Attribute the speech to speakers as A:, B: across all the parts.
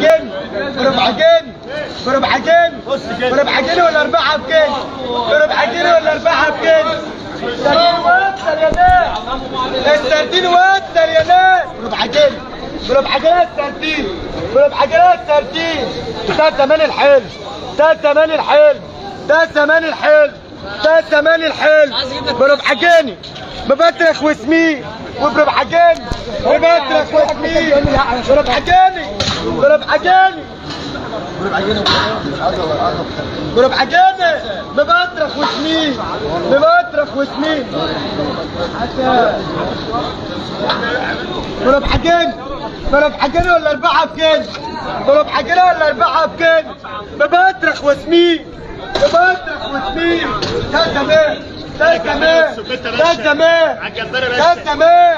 A: جنيه بربع جنيه بربع جنيه بربع جنيه ولا اربعه بجنيه بربع جنيه ولا اربعه بجنيه السردين وصل يا ناس السردين وصل يا ناس بربع جنيه بربع جنيه السردين بربع جنيه السردين ده زمان الحلو ده زمان الحلو ده زمان الحلو ده زمان الحلو بربع جنيه ببطرخ وسمين وبربع جنيه ببطرخ وسمين بربع جنيه بربع جنيه بربع جنيه ببطرخ وسمين ببطرخ وسمين بربع جنيه بربع جنيه ولا اربعه بجنيه بربع جنيه ولا اربعه بجنيه ببطرخ وسمين ببطرخ وسمين ده زمان ده زمان ده زمان ده زمان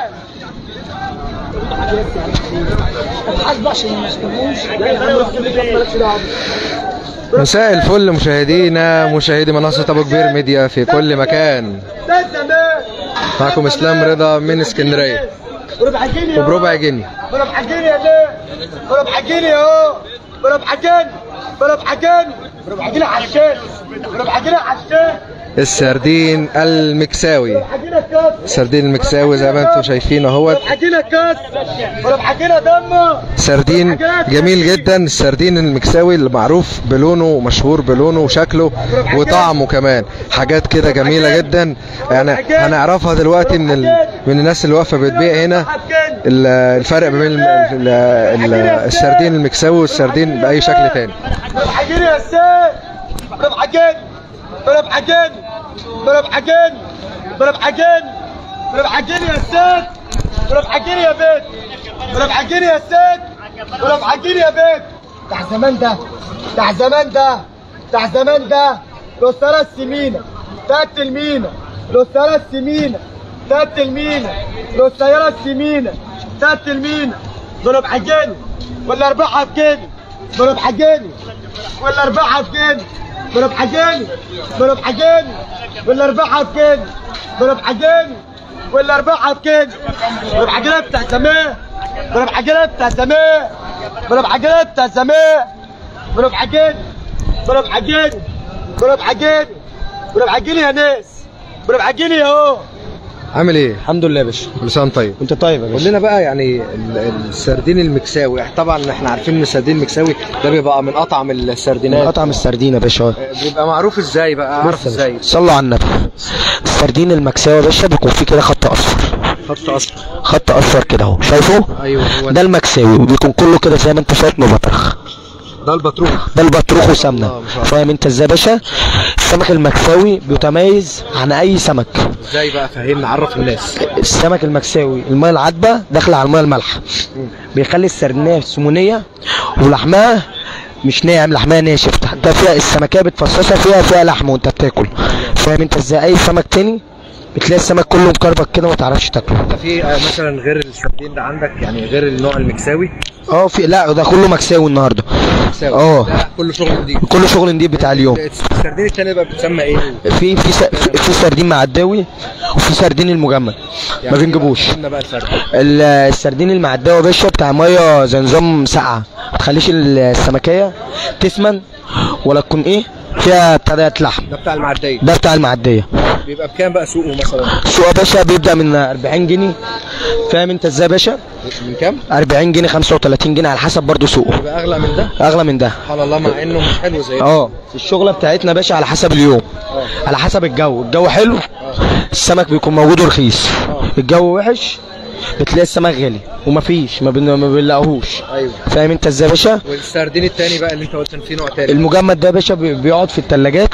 B: مساء الفل مشاهدينا مشاهدي منصة أبو كبير ميديا في كل مكان
A: ده زمان
B: معكم إسلام رضا من اسكندرية
A: بربع جنيه
B: وبربع جنيه
A: بربع جنيه يا ليه بربع جنيه اهو بربع جنيه بربع جنيه بربع جنيه على الشيخ بربع جنيه على الشيخ
B: السردين المكساوي
A: بربع جنيه كاس
B: السردين المكساوي زي ما انتم شايفين اهوت
A: بربع جنيه كاس بربع جنيه دمه
B: سردين جميل جدا السردين المكساوي اللي معروف بلونه ومشهور بلونه وشكله وطعمه كمان حاجات كده جميلة جدا يعني هنعرفها دلوقتي من ال... من الناس اللي واقفة بتبيع هنا ال- الفرق ما بين ال- ال- ال- السردين المكساوي والسردين بأي شكل تاني
A: بربع جنيه يا سيد بربع جنيه بربع جنيه بربع جنيه بربع جنيه بربع جنيه يا سيد بربع جنيه يا بيت بربع جنيه يا سيد بربع جنيه يا بيت بتاع زمان ده بتاع زمان ده بتاع زمان ده الأسرة السمينة تات المينا الأسرة السمينة تات المينا الأسرة السمينة تات المينا بربع جنيه ولا أربعة بجنيه بربع جنيه ولا أربعة بجنيه بربع جنيه بربع جنيه ولا أربعة بجنيه بربع جنيه ولا أربعة بجنيه بربع جنيه بتاع زمان بربع جنيه بتاع زمان بربع جنيه بتاع زمان بربع جنيه بربع جنيه بربع جنيه بربع جنيه يا ناس بربع جنيه اهو
B: عامل ايه؟
C: الحمد لله يا باشا
B: كل سنة وأنت طيب
C: انت طيب يا
B: قول
C: باشا
B: لنا بقى يعني ال- السردين المكساوي طبعا احنا عارفين ان السردين المكساوي ده بيبقى من اطعم السردينات
C: قطع من السردين يا باشا
B: بيبقى معروف ازاي بقى اعرف ازاي
C: صلوا على النبي السردين المكساوي يا باشا بيكون فيه كده خط اصفر
B: خط اصفر
C: خط اصفر كده اهو شايفه
B: ايوه هو
C: ده
B: ده,
C: المكساوي وبيكون كله كده زي ما انت شايف مبطرخ
B: ده البطروخ
C: ده البطروخ
B: الله،
C: وسمنه
B: ما شاء الله.
C: فاهم انت ازاي يا باشا السمك المكساوي بيتميز عن اي سمك
B: ازاي بقى فهمنا عرف الناس
C: السمك المكساوي الميه العذبه داخله على الميه المالحه بيخلي السردينيه سمونيه ولحمها مش ناعم لحمها ناشف حتى فيها السمكيه بتفصصها فيها فيها لحم وانت بتاكل فاهم انت ازاي اي سمك تاني بتلاقي السمك كله مكربك كده ما تعرفش تاكله
B: انت في آه، مثلا غير السردين ده عندك يعني غير النوع المكساوي
C: اه في لا ده كله مكساوي النهارده
B: مكساوي
C: اه.
B: ده كله شغل جديد
C: كله شغل نضيف بتاع اليوم
B: السردين التاني بقى بتسمى ايه؟
C: في في س- في- في سردين معداوي وفي سردين المجمد ما بنجيبوش
B: قلنا بقى الفرق
C: ال- السردين المعداوي يا باشا بتاع ميه زي نظام ساقعه ما تخليش السمكيه تسمن ولا تكون ايه فيها ابتدات لحم
B: ده بتاع المعدية
C: ده بتاع المعديه
B: بيبقى بكام بقى سوقه مثلا؟
C: السوق يا باشا بيبدا من 40 جنيه فاهم انت ازاي يا باشا
B: من كام؟
C: 40 جنيه 35 جنيه على حسب برضو سوقه
B: بيبقى اغلى من ده
C: اغلى من ده
B: سبحان الله مع انه مش حلو زي ده.
C: اه الشغله بتاعتنا يا باشا على حسب اليوم على حسب الجو الجو حلو السمك بيكون موجود ورخيص الجو وحش بتلاقي السمك غالي ومفيش ما بن- ما بنلاقوهوش
B: ايوه
C: فاهم انت ازاي يا باشا
B: والسردين التاني بقى اللي انت قلت ان في نوع تاني
C: المجمد ده يا باشا بي- بيقعد في الثلاجات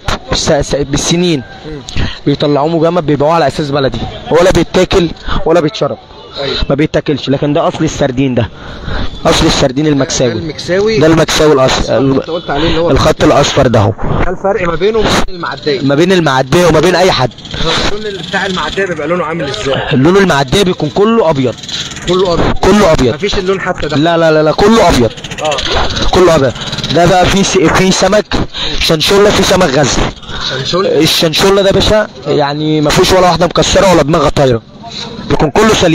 C: بالسنين بيطلعوه مجمد بيبيعوه على اساس بلدي ولا بيتاكل ولا بيتشرب
B: ايوه
C: ما بيتاكلش لكن ده اصل السردين ده اصل السردين
B: ده
C: المكساوي
B: المكساوي
C: ده المكساوي الاصفر
B: انت قلت عليه اللي هو
C: الخط الاصفر ده اهو
B: ده الفرق ما بينه وبين المعديه
C: ما بين المعديه وما بين اي حد
B: اللون اللي بتاع المعديه بيبقى لونه عامل ازاي
C: اللون المعديه بيكون كله ابيض
B: كله ابيض
C: كله ابيض
B: مفيش اللون حتى ده
C: لا لا لا لا كله ابيض
B: اه
C: كله ابيض ده بقى في س- في سمك شنشوله في سمك غزل
B: شنشول
C: الشنشوله ده يا باشا يعني ما فيش ولا واحده مكسره ولا دماغها طايره بيكون كله سليم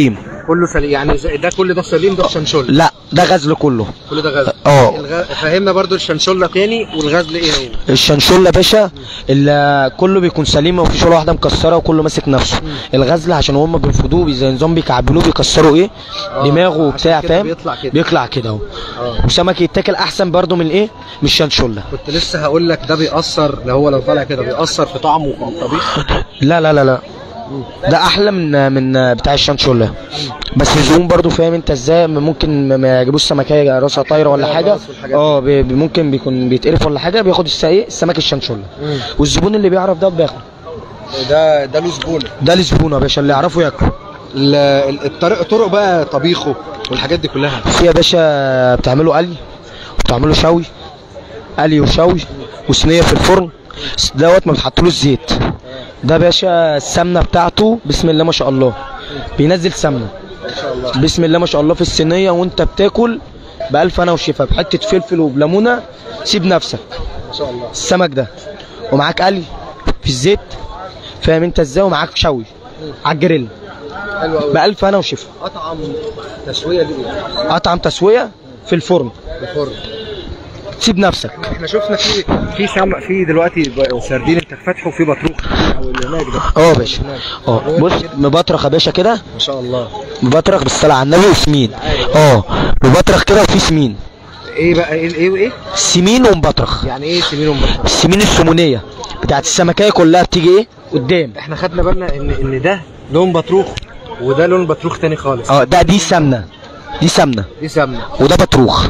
B: كله سليم يعني زي- ده كل ده سليم ده شنشول
C: لا ده غزل كله
B: كل ده غزل
C: اه
B: الغ... فهمنا برضو الشنشولة تاني والغزل ايه هو
C: الشنشول يا باشا اللي كله بيكون سليم ومفيش ولا واحده مكسره وكله ماسك نفسه الغزل عشان هم بينفضوه زي نظام بيكعبلوه بيكسروا ايه دماغه
B: عشان
C: وبتاع
B: كده
C: فاهم
B: بيطلع كده.
C: بيطلع كده اهو
B: اه
C: وسمك يتاكل احسن برضو من ايه من الشنشوله
B: كنت لسه هقول لك ده بيأثر لو هو لو طالع كده بيأثر في طعمه وفي الطبيخ
C: لا لا لا لا ده احلى من من بتاع الشنشوله بس الزبون برضو فاهم انت ازاي ممكن ما- ما يعجبوش سمكيه راسها طايره ولا حاجه
B: الراس والحاجات
C: اه بي- بي- ممكن بيكون بيتقرف ولا حاجه بياخد الس- ايه السمك الشنشوله والزبون اللي بيعرف ده بياخد
B: ده ده له زبونه
C: ده الزبون يا باشا اللي يعرفه ياكل
B: ال- ال- الطريق طرق بقى طبيخه والحاجات دي كلها
C: في يا باشا بتعمله قلي وبتعمله شوي قلي وشوي وصينيه في الفرن س- دوت ما بتحطلوش زيت ده يا باشا السمنه بتاعته بسم الله ما شاء الله بينزل سمنه
B: ان شاء الله
C: بسم الله ما شاء الله في الصينيه وانت بتاكل بألف انا وشفا بحته فلفل وبليمونه سيب نفسك
B: ان شاء الله
C: السمك ده ومعاك قلي في الزيت فاهم انت ازاي ومعاك شوي على الجريل
B: حلو قوي
C: بألف انا وشفا
B: اطعم تسويه ليه
C: اطعم تسويه في الفرن
B: الفرن
C: سيب نفسك
B: احنا شفنا في في سم في دلوقتي ب- سردين انت فاتحه وفي بطروخ او اللي هناك ده
C: اه يا باشا اه بص مبطرخ يا باشا كده
B: ما شاء الله
C: مبطرخ بالصلاه على النبي وسمين اه مبطرخ كده وفي سمين
B: ايه بقى ايه ايه وايه
C: سمين ومبطرخ
B: يعني ايه سمين ومبطروخ
C: السمين السمونيه بتاعت السمكيه كلها بتيجي ايه قدام
B: احنا خدنا بالنا ان ان ده لون بطروخ وده لون بطروخ تاني خالص
C: اه ده دي سمنه دي سمنه
B: دي سمنه
C: وده بطروخ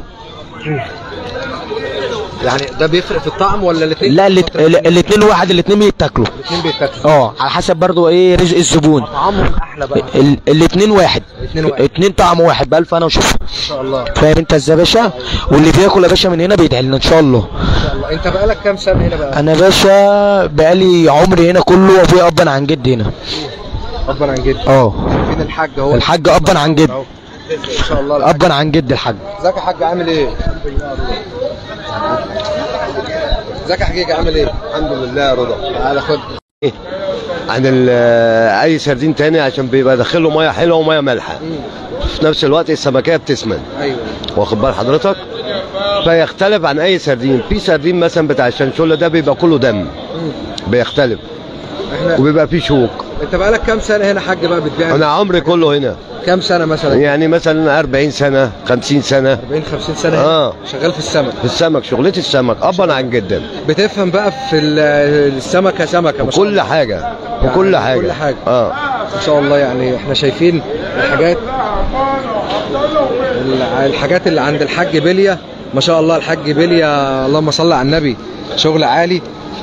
B: يعني ده بيفرق في الطعم ولا الاثنين
C: لا الات- ال- الاتنين واحد الاتنين بيتاكلوا
B: الاثنين بيتاكلوا
C: اه على حسب برضو ايه رزق الزبون
B: طعمهم احلى بقى
C: ال- الاتنين واحد
B: الاتنين واحد.
C: اتنين طعم واحد بألف انا وشوف
B: ما شاء الله
C: فاهم انت ازاي يا باشا واللي بياكل يا باشا من هنا بيدعي لنا ان شاء الله
B: ما شاء الله انت بقالك كام سنه هنا بقى
C: انا باشا بقالي عمري هنا كله وابويا ابا عن جد هنا
B: ربنا عن جد
C: اه
B: فين الحاج اهو
C: الحاج ابا عن جد
B: أهو. ان شاء الله الحاج.
C: ابا عن جد الحاج
B: ازيك يا حاج عامل ايه ازيك يا حجيج عامل ايه
D: الحمد لله يا رضا
B: تعالى خد
D: عن ال- اي سردين تاني عشان بيبقى داخله ميه حلوه وميه مالحه في نفس الوقت السمكيه بتسمن
B: ايوه
D: واخد بال حضرتك فيختلف عن اي سردين في سردين مثلا بتاع الشنشوله ده بيبقى كله دم بيختلف
B: احنا
D: وبيبقى فيه شوك
B: انت بقالك كام سنه هنا حاج بقى بتبيع
D: انا عمري كله هنا
B: كام سنه مثلا
D: يعني مثلا 40 سنه 50 سنه
B: 40 50 سنه هنا
D: اه
B: شغال في السمك
D: في السمك شغلتي السمك ابا عن جدا
B: بتفهم بقى في ال- السمكه سمكه ما شاء
D: كل
B: الله.
D: حاجه وكل حاجه
B: كل حاجة.
D: اه
B: ان شاء الله يعني احنا شايفين الحاجات ال- الحاجات اللي عند الحاج بليا ما شاء الله الحاج بليا اللهم صل على النبي شغل عالي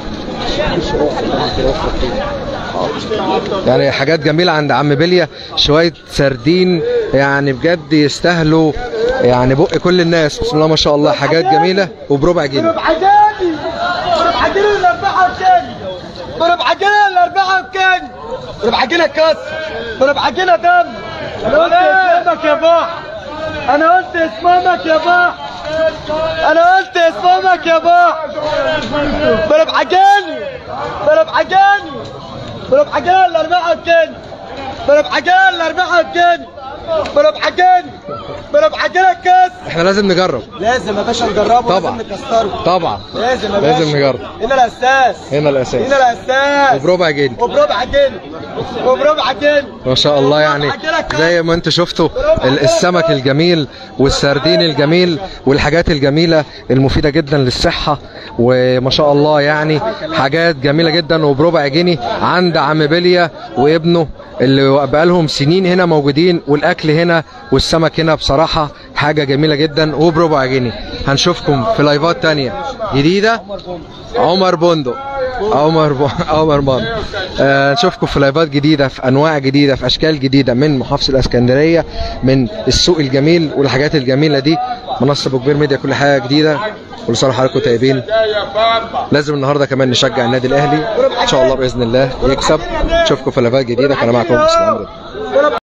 B: يعني حاجات جميلة عند عم بليا شوية سردين يعني بجد يستاهلوا يعني بق كل الناس بسم الله ما شاء الله حاجات جميلة وبربع جنيه
A: ضرب عجاني ضرب عجاني اللي اربعها بكام ضرب عجاني اللي اربعها بكام ضرب عجينه كسر ضرب عجينه دم انا قلت اسمك يا باح انا قلت اسمك يا باح انا قلت اسمك يا باح ضرب عجاني ضرب عجاني ضرب عجاني اللي اربعها بكام ضرب عجاني اللي اربعها بكام ضرب عجاني ضرب عجينه كسر
B: احنا لازم نجرب
A: لازم يا باشا نجربه
B: طبعا.
A: لازم نكسره
B: طبعا
A: لازم يا باشا
B: لازم نجرب
A: هنا الاساس
B: هنا الاساس
A: هنا الاساس
B: وبربع جنيه
A: وبربع جنيه وبربع جنيه
B: ما شاء الله يعني زي ما انتم شفتوا ال- السمك الجميل والسردين الجميل والحاجات الجميله المفيده جدا للصحه وما شاء الله يعني حاجات جميله جدا وبربع جنيه عند عم بليا وابنه اللي بقالهم سنين هنا موجودين والاكل هنا والسمك هنا بصراحه حاجه جميله جدا وبربع جنيه هنشوفكم في لايفات تانية جديده عمر بندق عمر ب... عمر بندق آه نشوفكم في لايفات جديده في انواع جديده في اشكال جديده من محافظه الاسكندريه من السوق الجميل والحاجات الجميله دي منصه ابو كبير ميديا كل حاجه جديده كل سنه وحضراتكم طيبين لازم النهارده كمان نشجع النادي الاهلي ان شاء الله باذن الله يكسب نشوفكم في لايفات جديده كان معكم اسلام رضا